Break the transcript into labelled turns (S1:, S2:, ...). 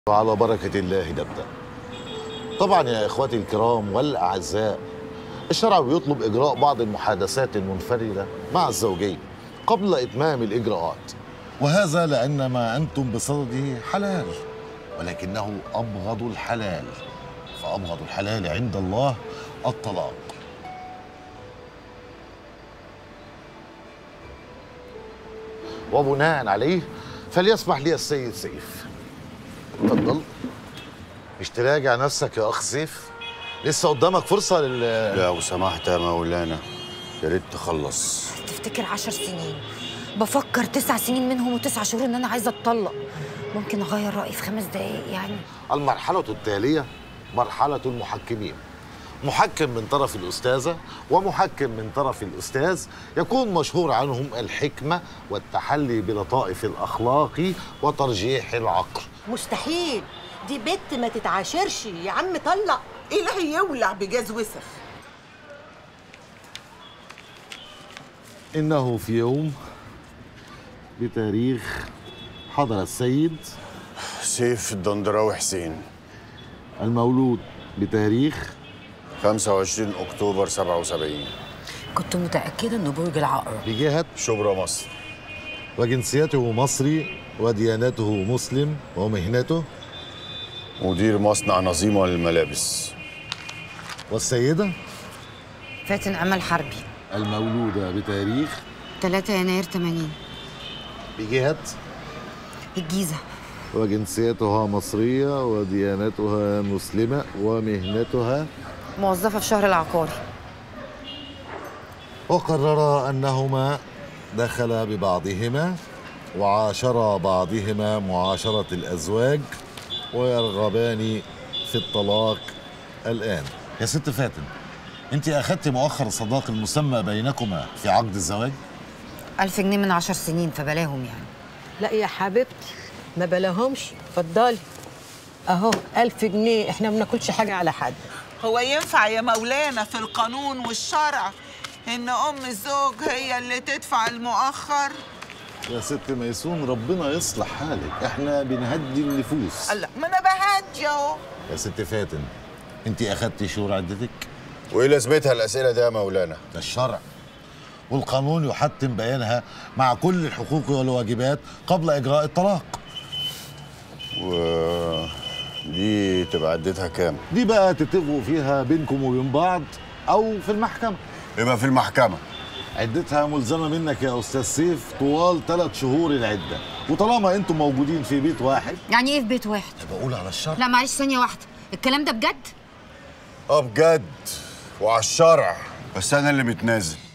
S1: وعلى بركة الله نبدأ طبعا يا إخواتي الكرام والأعزاء الشرع بيطلب إجراء بعض المحادثات المنفردة مع الزوجين قبل إتمام الإجراءات وهذا لأن ما أنتم بصدده حلال ولكنه أبغض الحلال فأبغض الحلال عند الله الطلاق وبناء عليه فليسمح لي السيد سيف اتفضل مش تراجع نفسك يا اخ سيف لسه قدامك فرصه لل
S2: لو سمحت يا مولانا يا ريت تخلص
S3: تفتكر عشر سنين بفكر تسع سنين منهم وتسع شهور ان انا عايزه اتطلق ممكن اغير رايي في خمس دقايق يعني
S1: المرحله التاليه مرحله المحكمين محكم من طرف الأستاذة ومحكم من طرف الأستاذ يكون مشهور عنهم الحكمة والتحلي بلطائف الأخلاق وترجيح العقل
S4: مستحيل دي بنت ما تتعاشرش يا عم طلق
S5: إلهي يولع بجاز وسخ
S1: إنه في يوم بتاريخ حضر السيد
S2: سيف الدندراوي حسين
S1: المولود بتاريخ
S2: 25 اكتوبر 77
S3: كنت متاكده انه برج العقرب
S1: بجهة
S2: شبرا مصر
S1: وجنسيته مصري وديانته مسلم ومهنته
S2: مدير مصنع نظيمه للملابس
S1: والسيدة
S3: فاتن امل حربي
S1: المولودة بتاريخ
S3: 3 يناير 80
S1: بجهة
S3: الجيزه
S1: وجنسيتها مصرية وديانتها مسلمة ومهنتها
S3: موظفه في شهر العقاري
S1: وقررا أنهما دخلا ببعضهما وعاشرا بعضهما معاشرة الأزواج ويرغبان في الطلاق الآن يا ست فاتن أنت أخذت مؤخر الصداق المسمى بينكما في عقد الزواج؟
S3: ألف جنيه من عشر سنين فبلاهم يعني
S4: لا يا حبيبتي ما بلاهمش اتفضلي اهو ألف جنيه احنا ما بناكلش حاجه على حد
S5: هو ينفع يا مولانا في القانون والشرع إن أم الزوج هي اللي تدفع المؤخر
S1: يا ست ميسون ربنا يصلح حالك احنا بنهدي النفوس
S5: الله ما أنا بهدي أهو
S1: يا ست فاتن انت اخدتي شهور عدتك
S2: وايه لازمتها الاسئله دي يا مولانا
S1: ده الشرع والقانون يحتم بيانها مع كل الحقوق والواجبات قبل اجراء الطلاق
S2: و دي تبقى عدتها كام
S1: دي بقى تتفقوا فيها بينكم وبين بعض او في المحكمه
S2: يبقى في المحكمه
S1: عدتها ملزمه منك يا استاذ سيف طوال ثلاث شهور العده وطالما انتم موجودين في بيت واحد
S3: يعني ايه في بيت واحد
S1: بقول على الشرع
S3: لا معلش ثانيه واحده الكلام ده بجد
S2: اه بجد وعلى الشرع بس انا اللي متنازل